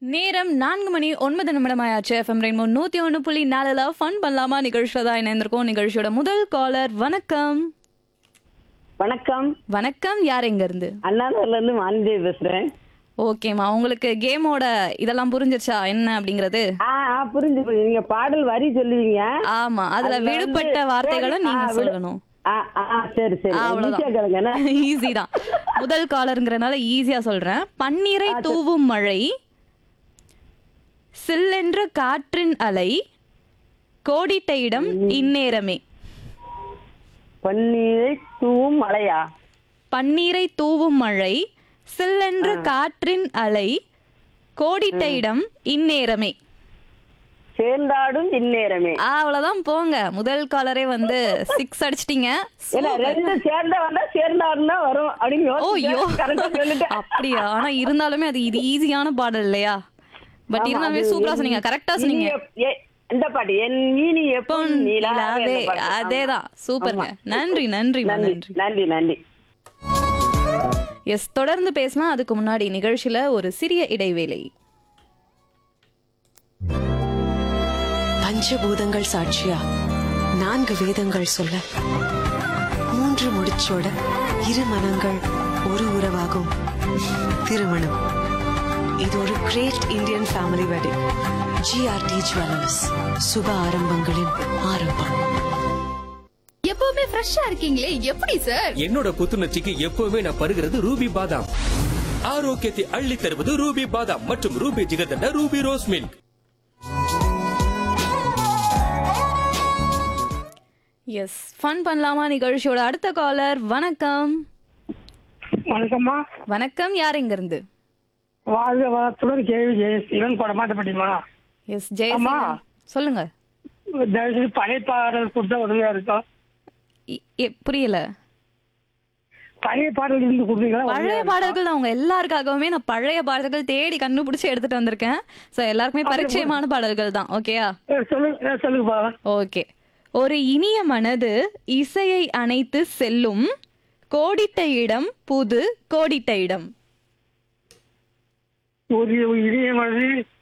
நேரம் நான்கு மணி ஒன்பது நிமிடம் ஆயாச்சு எஃப்எம் ரெயின்போ நூத்தி ஒன்று புள்ளி நாலுல ஃபன் பண்ணலாமா நிகழ்ச்சியில் தான் இணைந்திருக்கோம் நிகழ்ச்சியோட முதல் காலர் வணக்கம் வணக்கம் வணக்கம் யார் எங்க இருந்து அண்ணாநகர்ல இருந்து மாலிதேவி பேசுறேன் ஓகேம்மா உங்களுக்கு கேமோட இதெல்லாம் புரிஞ்சிருச்சா என்ன அப்படிங்கிறது ஆ ஆ புரிஞ்சு புரிஞ்சு நீங்க பாடல் வரி சொல்லுவீங்க ஆமா அதுல அதுல வந்து விடுபட்ட வார்த்தைகளை சரி, நீங்க ஆ, விடு- சொல்லணும் ஆ ஆ சரி சரி ஈஸியா கேளுங்க என்ன? அவ்வளவுதான் ஈஸி தான் முதல் காலருங்கிறனால ஈஸியா சொல்றேன் பன்னீரை தூவும் மழை சில்லென்ற காற்றின் அலை கோடிட்ட இடம் இந்நேரமே பன்னீரை தூவும் மழையா பன்னீரை தூவும் மழை சில்லென்ற காற்றின் அலை கோடிட்ட இடம் இந்நேரமே சேர்ந்தாடும் இந்நேரமே ஆ, அவ்வளவுதான் போங்க முதல் காலரே வந்து சிக்ஸ் அடிச்சிட்டீங்க ஏன்னா ரெண்டு சேர்ந்த வந்தா சேர்ந்தாடும் தான் வரும் அப்படின்னு ஓ யோ யோசிச்சு கரெக்டா சொல்லிட்டேன் அப்படியா ஆனா இருந்தாலுமே அது இது ஈஸியான பாடல் இல்லையா பட் ஆமா, இருந்தாலுமே அது சூப்பரா என் சொன்னீங்க கரெக்டா சொன்னீங்க இனி எப்- ஏ- இந்த பாட்டு என் இனி எப்போ நிலாவே நிலாவே அந்த பாட்டு. அதேதான் சூப்பருங்க நன்றி நன்றி நன்றி நன்றி நன்றி நன்றி எஸ் தொடர்ந்து பேசலாம் அதுக்கு முன்னாடி நிகழ்ச்சியில ஒரு சிறிய இடைவேளை பஞ்சபூதங்கள் சாட்சியா நான்கு வேதங்கள் சொல்ல மூன்று முடிச்சோட இரு மனங்கள் ஒரு உறவாகும் திருமணம் இது ஒரு great Indian family wedding GRT jewellers சுப ஆரம்பங்களின் ஆரம்பம் எப்பவுமே ஃப்ரெஷ்ஷா இருக்கீங்களே எப்படி சார் என்னோட புத்துணர்ச்சிக்கு எப்பவுமே நான் பருகிறது ரூபி பாதாம் ஆரோக்கியத்தை அள்ளி தருவது ரூபி பாதாம் மற்றும் Ruby jigarthanda Ruby rose milk yes fun பண்ணலாமா நிகழ்ச்சியோட அடுத்த காலர் வணக்கம் வணக்கம்மா வணக்கம் யார் எங்க இருந்து வாழ்க வளத்துடன் கேள்வி ஜெயசீலன் கொடமாட்டப்பட்டிமா எஸ் ஜெய ஆமா. சொல்லுங்க தயவுசெய்து பழைய பாடல் கொடுத்தா உதவியா இருக்கும் இ- எ- புரியல பழைய பாடல் இருந்து கொடுத்தீங்களா பழைய பாடல்கள் அவங்க எல்லாருக்காகவுமே நான் பழைய பாடல்கள் தேடி கண்டுபிடிச்சு எடுத்துட்டு வந்திருக்கேன் சோ எல்லாருக்குமே பரிச்சயமான பாடல்கள் தான் ஓகேயா சொல்லுங்க அஹ் சொல்லுங்கப்பா ஓகே ஒரு இனிய மனது இசையை அணைத்து செல்லும் கோடிட்ட இடம் புது கோடிட்ட இடம் ஒரு இனிய மனது